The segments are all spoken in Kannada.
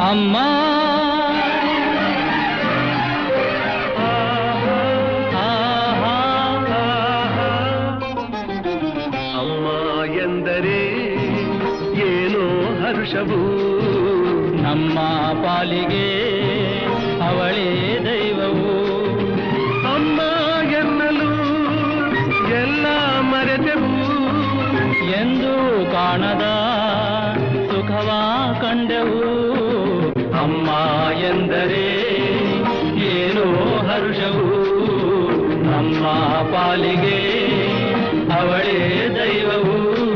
ಅಮ್ಮ ಆಹಾ, ಅಮ್ಮ ಎಂದರೆ ಏನೋ ಹರ್ಷವು ನಮ್ಮ ಪಾಲಿಗೆ ಅವಳೇ ದೈವವು ಅಮ್ಮ ಎನ್ನಲು ಎಲ್ಲ ಮರೆತೆವು ಎಂದು ಕಾಣದ ಸುಖವ ಕಂಡೆವು ಅಮ್ಮ ಎಂದರೆ ಏನೋ ಹರ್ಷವು ನಮ್ಮ ಪಾಲಿಗೆ ಅವಳೇ ದೈವವು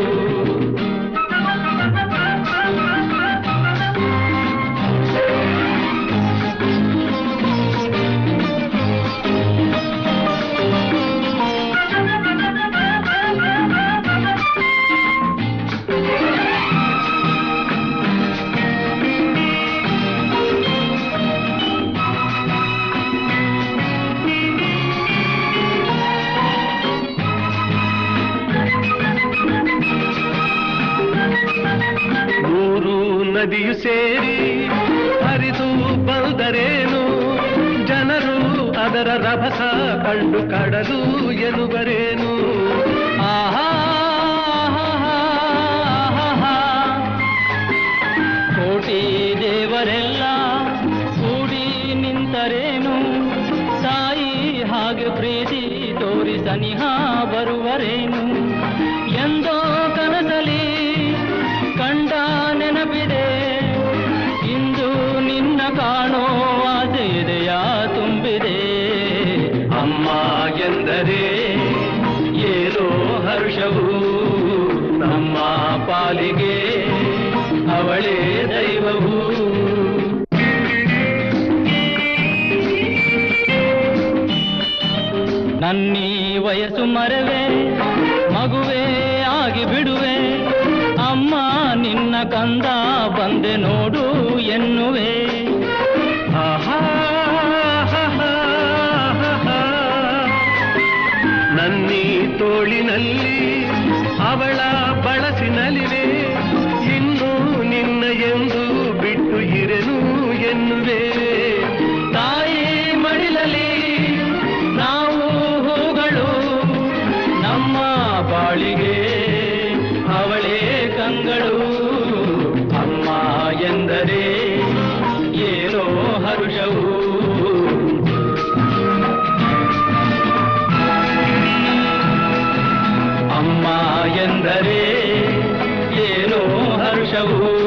ಮೂರು ನದಿಯು ಸೇರಿ ಹರಿದು ಬಂದರೇನು ಜನರು ಅದರ ರಭಸ ಕಂಡು ಕಡಲು ಎನ್ನುವರೇನು ಆಹಾ ಆಹಾ, ಕೋಟಿ ದೇವರೆಲ್ಲ ಕೂಡಿ ನಿಂತರೇನು ತಾಯಿ ಹಾಗೆ ಪ್ರೀತಿ ತೋರಿ ಸನಿಹ ಬರುವರೇನು ಎಂದೋ ಕನಸಲಿ ಕಂಡ ನೆನಪಿದೆ ಇಂದು ನಿನ್ನ ಕಾಣೋ ಆಸೆ ಇದೆಯ ತುಂಬಿದೆ ಅಮ್ಮ ಎಂದರೆ ಏನೋ ಹರ್ಷವು ನಮ್ಮ ಪಾಲಿಗೆ ಅವಳೇ ದೈವವು ನನ್ನೀ ವಯಸ್ಸು ಮರವೆ ಮಗುವೇ ಆಗಿ ಬಿಡುವೆ ಅಮ್ಮ ನಿನ್ನ ಕಂದ ಬಂದೆ ನೋಡು ಎನ್ನುವೆ ಆಹಾ, ನನ್ನೀ ತೋಳಿನಲ್ಲಿ ಅವಳ ಬಳಸಿನಲಿವೆ ಇನ್ನು ನಿನ್ನ ಎಂದು ಬಿಟ್ಟು ಇರೆನು ಎನ್ನುವೆ ತಾಯಿ ಮಡಿಲಲಿ ನಾವು ಹೂಗಳು ನಮ್ಮ ಬಾಳಿಗೆ ಅವಳೇ ಕಂಗಳು ಅಮ್ಮ ಎಂದರೆ ಏನೋ ಹರುಷವು ಅಮ್ಮ ಎಂದರೆ ಏನೋ ಹರ್ಷವು